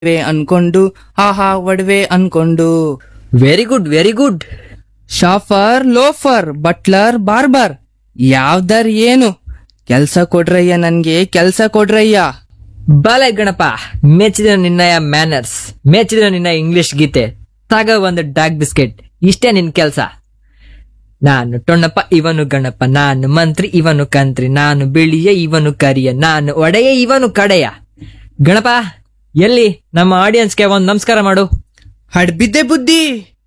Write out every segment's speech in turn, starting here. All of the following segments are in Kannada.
ಒಡವೆ ಅನ್ಕೊಂಡು ಆಹಾ ಒಡವೆ ಅನ್ಕೊಂಡು very good very good chauffeur loafer butler barber ಯಾವ್ದರ್ ಏನು ಕೆಲ್ಸ ಕೊಡ್ರಯ್ಯ ನನ್ಗೆ ಕೆಲ್ಸ ಕೊಡ್ರಯ್ಯ ಬಾಲೆ ಗಣಪ ಮೆಚ್ಚಿದ ನಿನ್ನಯ ಮ್ಯಾನರ್ಸ್ ಮೆಚ್ಚಿದ ನಿನ್ನ ಇಂಗ್ಲಿಷ್ ಗೀತೆ ತಗ ಒಂದು ಡಾಕ್ ಬಿಸ್ಕೆಟ್ ಇಷ್ಟೇ ನಿನ್ ಕೆಲ್ಸ ನಾನು ಟೊಣ್ಣಪ್ಪ ಇವನು ಗಣಪ ನಾನು ಮಂತ್ರಿ ಇವನು ಕಂತ್ರಿ ನಾನು ಬಿಳಿಯ ಇವನು ಕರಿಯ ನಾನು ಒಡೆಯ ಇವನು ಕಡೆಯ ಗಣಪ ಎಲ್ಲಿ ನಮ್ಮ ಆಡಿಯನ್ಸ್ಗೆ ಒಂದು ನಮಸ್ಕಾರ ಮಾಡು ಹಡ್ಬಿದ್ದೆ ಬುದ್ಧಿ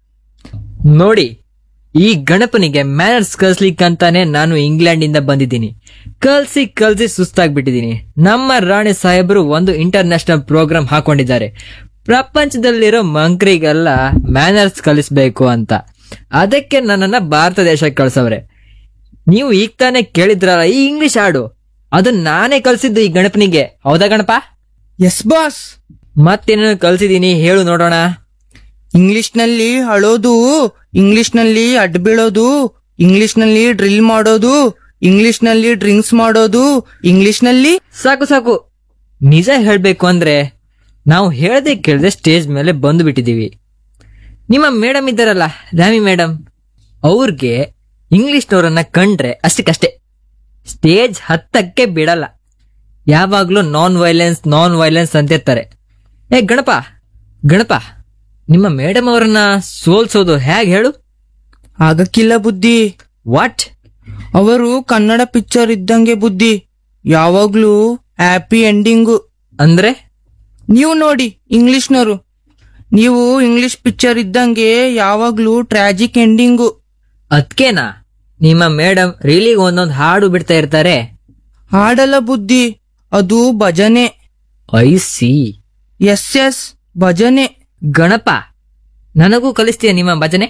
ನೋಡಿ ಈ ಗಣಪನಿಗೆ ಮ್ಯಾನರ್ಸ್ ಕಲ್ಸ್ಲಿಕ್ಕಂತಾನೆ ನಾನು ಇಂಗ್ಲೆಂಡ್ ಇಂದ ಬಂದಿದ್ದೀನಿ ಕಲ್ಸಿ ಕಲ್ಸಿ ಸುಸ್ತಾಗ್ಬಿಟ್ಟಿದ್ದೀನಿ ನಮ್ಮ ರಾಣಿ ಸಾಹೇಬರು ಒಂದು ಇಂಟರ್ನ್ಯಾಷನಲ್ ಪ್ರೋಗ್ರಾಮ್ ಹಾಕೊಂಡಿದ್ದಾರೆ ಪ್ರಪಂಚದಲ್ಲಿರೋ ಮಂಕ್ರಿಗೆಲ್ಲ ಮ್ಯಾನರ್ಸ್ ಕಲಿಸ್ಬೇಕು ಅಂತ ಅದಕ್ಕೆ ನನ್ನನ್ನ ಭಾರತ ದೇಶಕ್ಕೆ ಕಳ್ಸವ್ರೆ ನೀವು ಈಗ ತಾನೇ ಕೇಳಿದ್ರಲ್ಲ ಈ ಇಂಗ್ಲಿಷ್ ಹಾಡು ಅದನ್ನ ನಾನೇ ಕಲ್ಸಿದ್ದು ಈ ಗಣಪನಿಗೆ ಹೌದಾ ಗಣಪ ಎಸ್ ಬಾಸ್ ಮತ್ತೇನೇನು ಕಲ್ಸಿದೀನಿ ಹೇಳು ನೋಡೋಣ ಇಂಗ್ಲಿಷ್ ನಲ್ಲಿ ಅಳೋದು ಇಂಗ್ಲಿಷ್ ನಲ್ಲಿ ಅಡ್ ಬೀಳೋದು ಇಂಗ್ಲಿಷ್ ನಲ್ಲಿ ಡ್ರಿಲ್ ಮಾಡೋದು ಇಂಗ್ಲಿಷ್ ನಲ್ಲಿ ಡ್ರಿಂಕ್ಸ್ ಮಾಡೋದು ಇಂಗ್ಲಿಷ್ ನಲ್ಲಿ ಸಾಕು ಸಾಕು ನಿಜ ಹೇಳ್ಬೇಕು ಅಂದ್ರೆ ನಾವು ಹೇಳ್ದೆ ಕೇಳ್ದೆ ಸ್ಟೇಜ್ ಮೇಲೆ ಬಂದು ಬಿಟ್ಟಿದೀವಿ ನಿಮ್ಮ ಮೇಡಮ್ ಇದ್ದಾರಲ್ಲ ರಾಮಿ ಮೇಡಮ್ ಅವ್ರಿಗೆ ಇಂಗ್ಲಿಷ್ನವ್ರನ್ನ ಕಂಡ್ರೆ ಅಷ್ಟಕ್ಕಷ್ಟೇ ಸ್ಟೇಜ್ ಹತ್ತಕ್ಕೆ ಬಿಡಲ್ಲ ಯಾವಾಗ್ಲೂ ನಾನ್ ವೈಲೆನ್ಸ್ ನಾನ್ ವೈಲೆನ್ಸ್ ಅಂತಿರ್ತಾರೆ ಏ ಗಣಪ ಗಣಪ ನಿಮ್ಮ ಮೇಡಮ್ ಅವರನ್ನ ಸೋಲ್ಸೋದು ಹೇಗೆ ಹೇಳು ಆಗಕ್ಕಿಲ್ಲ ಬುದ್ಧಿ ವಾಟ್ ಅವರು ಕನ್ನಡ ಪಿಕ್ಚರ್ ಇದ್ದಂಗೆ ಬುದ್ಧಿ ಯಾವಾಗ್ಲೂ ಹ್ಯಾಪಿ ಎಂಡಿಂಗು ಅಂದ್ರೆ ನೀವು ನೋಡಿ ಇಂಗ್ಲಿಷ್ನವರು ನೀವು ಇಂಗ್ಲಿಷ್ ಪಿಕ್ಚರ್ ಇದ್ದಂಗೆ ಯಾವಾಗ್ಲೂ ಟ್ರಾಜಿಕ್ ಎಂಡಿಂಗು ಅದ್ಕೇನಾ ನಿಮ್ಮ ಮೇಡಮ್ ರೀಲಿಗೆ ಒಂದೊಂದು ಹಾಡು ಬಿಡ್ತಾ ಇರ್ತಾರೆ ಹಾಡಲ್ಲ ಬುದ್ಧಿ ಅದು ಭಜನೆ ಐ ಸಿ ಎಸ್ ಎಸ್ ಭಜನೆ ಗಣಪ ನನಗೂ ಕಲಿಸ್ತೀಯ ನಿಮ್ಮ ಭಜನೆ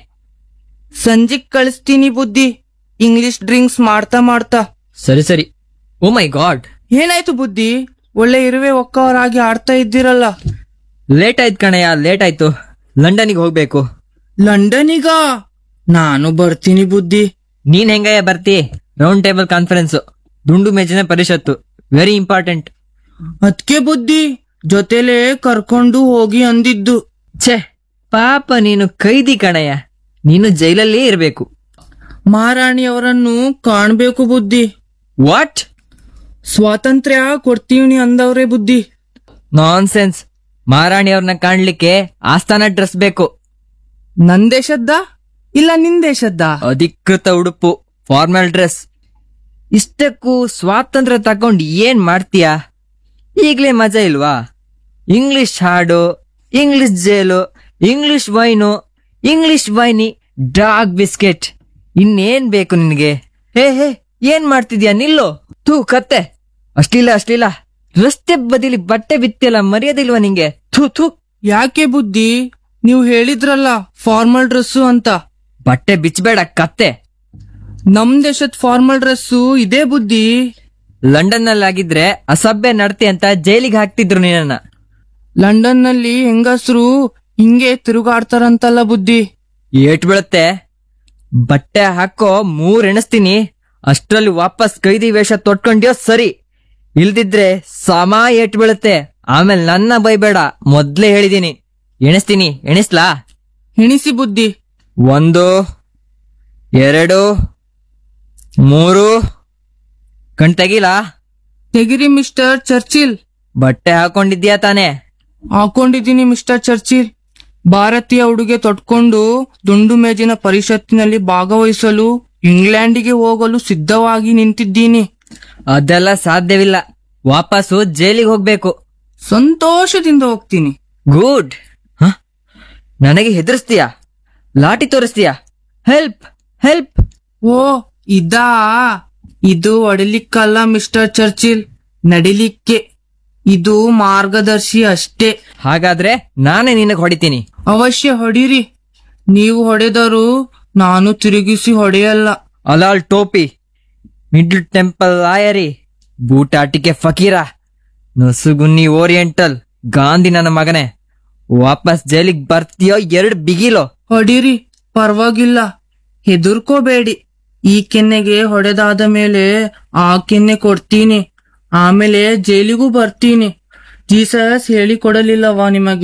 ಸಂಜಿಗ್ ಕಳಿಸ್ತೀನಿ ಬುದ್ಧಿ ಇಂಗ್ಲಿಷ್ ಡ್ರಿಂಕ್ಸ್ ಮಾಡ್ತಾ ಮಾಡ್ತಾ ಸರಿ ಸರಿ ಓ ಮೈ ಗಾಡ್ ಏನಾಯ್ತು ಬುದ್ಧಿ ಒಳ್ಳೆ ಇರುವೆ ಒಕ್ಕವರಾಗಿ ಆಡ್ತಾ ಇದ್ದೀರಲ್ಲ ಲೇಟ್ ಆಯ್ತು ಕಣಯ್ಯ ಲೇಟ್ ಆಯ್ತು ಲಂಡನ್ಗೆ ಹೋಗ್ಬೇಕು ಲಂಡನಿಗ ನಾನು ಬರ್ತೀನಿ ಬುದ್ಧಿ ನೀನ್ ಹೆಂಗಯ್ಯ ಬರ್ತಿ ರೌಂಡ್ ಟೇಬಲ್ ಕಾನ್ಫರೆನ್ಸ್ ದುಂಡು ಮೇಜಿನ ಪರಿಷತ್ತು ವೆರಿ ಇಂಪಾರ್ಟೆಂಟ್ ಅದ್ಕೆ ಬುದ್ಧಿ ಜೊತೆಲೆ ಕರ್ಕೊಂಡು ಹೋಗಿ ಅಂದಿದ್ದು ಛೇ ಪಾಪ ನೀನು ಕೈದಿ ಕಣಯ್ಯ ನೀನು ಜೈಲಲ್ಲೇ ಇರಬೇಕು ಮಹಾರಾಣಿಯವರನ್ನು ಕಾಣ್ಬೇಕು ಬುದ್ಧಿ ವಾಟ್ ಸ್ವಾತಂತ್ರ್ಯ ಕೊಡ್ತೀವಿ ಅಂದವ್ರೆ ಬುದ್ಧಿ ನಾನ್ ಸೆನ್ಸ್ ಮಹಾರಾಣಿಯವ್ರನ್ನ ಕಾಣ್ಲಿಕ್ಕೆ ಆಸ್ಥಾನ ಡ್ರೆಸ್ ಬೇಕು ನನ್ ದೇಶದ್ದ ಇಲ್ಲ ನಿನ್ ದೇಶದ್ದ ಅಧಿಕೃತ ಉಡುಪು ಫಾರ್ಮಲ್ ಡ್ರೆಸ್ ಇಷ್ಟಕ್ಕೂ ಸ್ವಾತಂತ್ರ್ಯ ತಕೊಂಡ್ ಏನ್ ಮಾಡ್ತೀಯಾ ಈಗ್ಲೇ ಮಜಾ ಇಲ್ವಾ ಇಂಗ್ಲಿಷ್ ಹಾಡು English jail English wine English ವೈನಿ ಡಾಗ್ ಬಿಸ್ಕೆಟ್ ಇನ್ನೇನ್ ಬೇಕು ನಿನಗೆ ಹೇ ಹೇ ಏನ್ ಮಾಡ್ತಿದ್ಯಾ ನಿಲ್ಲೋ ಥೂ ಕತ್ತೆ ಅಷ್ಟಿಲ್ಲ ಅಷ್ಟಿಲ್ಲ ರಸ್ತೆ ಬದಿಲಿ ಬಟ್ಟೆ ಬಿತ್ತಿಯಲ್ಲ ಮರ್ಯಾದಿಲ್ವಾ ನಿಂಗೆ ಥೂ ಥೂ ಯಾಕೆ ಬುದ್ಧಿ ನೀವು ಹೇಳಿದ್ರಲ್ಲ ಫಾರ್ಮಲ್ ಡ್ರೆಸ್ಸು ಅಂತ ಬಟ್ಟೆ ಬಿಚ್ಚಬೇಡ ಕತ್ತೆ ನಮ್ ದೇಶದ ಫಾರ್ಮಲ್ ಡ್ರೆಸ್ಸು ಇದೇ ಬುದ್ಧಿ ಲಂಡನ್ ನಲ್ಲಿ ಆಗಿದ್ರೆ ಅಸಭ್ಯ ನಡ್ತಿ ಅಂತ ಜೈಲಿಗೆ ಹಾಕ್ತಿದ್ರು ನಿನ್ನ ಲಂಡನ್ ನಲ್ಲಿ ಹೆಂಗಸ್ರು ಹಿಂಗೆ ತಿರುಗಾಡ್ತಾರಂತಲ್ಲ ಬುದ್ಧಿ ಏಟ್ ಬೀಳುತ್ತೆ ಬಟ್ಟೆ ಹಾಕೋ ಮೂರ್ ಎಣಿಸ್ತೀನಿ ಅಷ್ಟ್ರಲ್ಲಿ ವಾಪಸ್ ಕೈದಿ ವೇಷ ತೊಟ್ಕೊಂಡ್ಯೋ ಸರಿ ಇಲ್ದಿದ್ರೆ ಸಮ ಏಟ್ ಬೀಳುತ್ತೆ ಆಮೇಲೆ ನನ್ನ ಬೈಬೇಡ ಮೊದ್ಲೇ ಹೇಳಿದೀನಿ ಎಣಿಸ್ತೀನಿ ಎಣಿಸ್ಲಾ ಹೆಣಿಸಿ ಬುದ್ಧಿ ಒಂದು ಎರಡು ಮೂರು ಕಣ್ ತೆಗಿಲಾ ತೆಗಿರಿ ಮಿಸ್ಟರ್ ಚರ್ಚಿಲ್ ಬಟ್ಟೆ ಹಾಕೊಂಡಿದ್ಯಾ ತಾನೇ ಹಾಕೊಂಡಿದ್ದೀನಿ ಮಿಸ್ಟರ್ ಚರ್ಚಿಲ್ ಭಾರತೀಯ ಉಡುಗೆ ತೊಟ್ಕೊಂಡು ದುಂಡು ಮೇಜಿನ ಪರಿಷತ್ತಿನಲ್ಲಿ ಭಾಗವಹಿಸಲು ಇಂಗ್ಲೆಂಡಿಗೆ ಹೋಗಲು ಸಿದ್ಧವಾಗಿ ನಿಂತಿದ್ದೀನಿ ಅದೆಲ್ಲ ಸಾಧ್ಯವಿಲ್ಲ ವಾಪಸ್ಸು ಜೈಲಿಗೆ ಹೋಗ್ಬೇಕು ಸಂತೋಷದಿಂದ ಹೋಗ್ತೀನಿ ಗುಡ್ ನನಗೆ ಹೆದರ್ಸ್ತೀಯಾ ಲಾಠಿ ತೋರಿಸ್ತೀಯಾ ಹೆಲ್ಪ್ ಹೆಲ್ಪ್ ಓ ಇದಾ ಇದು ಹೊಡಿಲಿಕ್ಕಲ್ಲ ಮಿಸ್ಟರ್ ಚರ್ಚಿಲ್ ನಡಿಲಿಕ್ಕೆ ಇದು ಮಾರ್ಗದರ್ಶಿ ಅಷ್ಟೇ ಹಾಗಾದ್ರೆ ನಾನೇ ನಿನಗೆ ಹೊಡಿತೀನಿ ಅವಶ್ಯ ಹೊಡಿರಿ ನೀವು ಹೊಡೆದರೂ ನಾನು ತಿರುಗಿಸಿ ಹೊಡೆಯಲ್ಲ ಅಲಾಲ್ ಟೋಪಿ ಮಿಡ್ಲ್ ಟೆಂಪಲ್ ಲಾಯರಿ ಬೂಟಾಟಿಕೆ ಫಕೀರ ನಸುಗುನ್ನಿ ಓರಿಯೆಂಟಲ್ ಗಾಂಧಿ ನನ್ನ ಮಗನೇ ವಾಪಸ್ ಜೈಲಿಗೆ ಬರ್ತೀಯೋ ಎರಡ್ ಬಿಗಿಲೋ ಹೊಡಿರಿ ಪರವಾಗಿಲ್ಲ ಹೆದರ್ಕೋಬೇಡಿ ಈ ಕೆನ್ನೆಗೆ ಹೊಡೆದಾದ ಮೇಲೆ ಆ ಕೆನ್ನೆ ಕೊಡ್ತೀನಿ ಆಮೇಲೆ ಜೈಲಿಗೂ ಬರ್ತೀನಿ ಜೀಸಸ್ ಹೇಳಿಕೊಡಲಿಲ್ಲವಾ ನಿಮಗೆ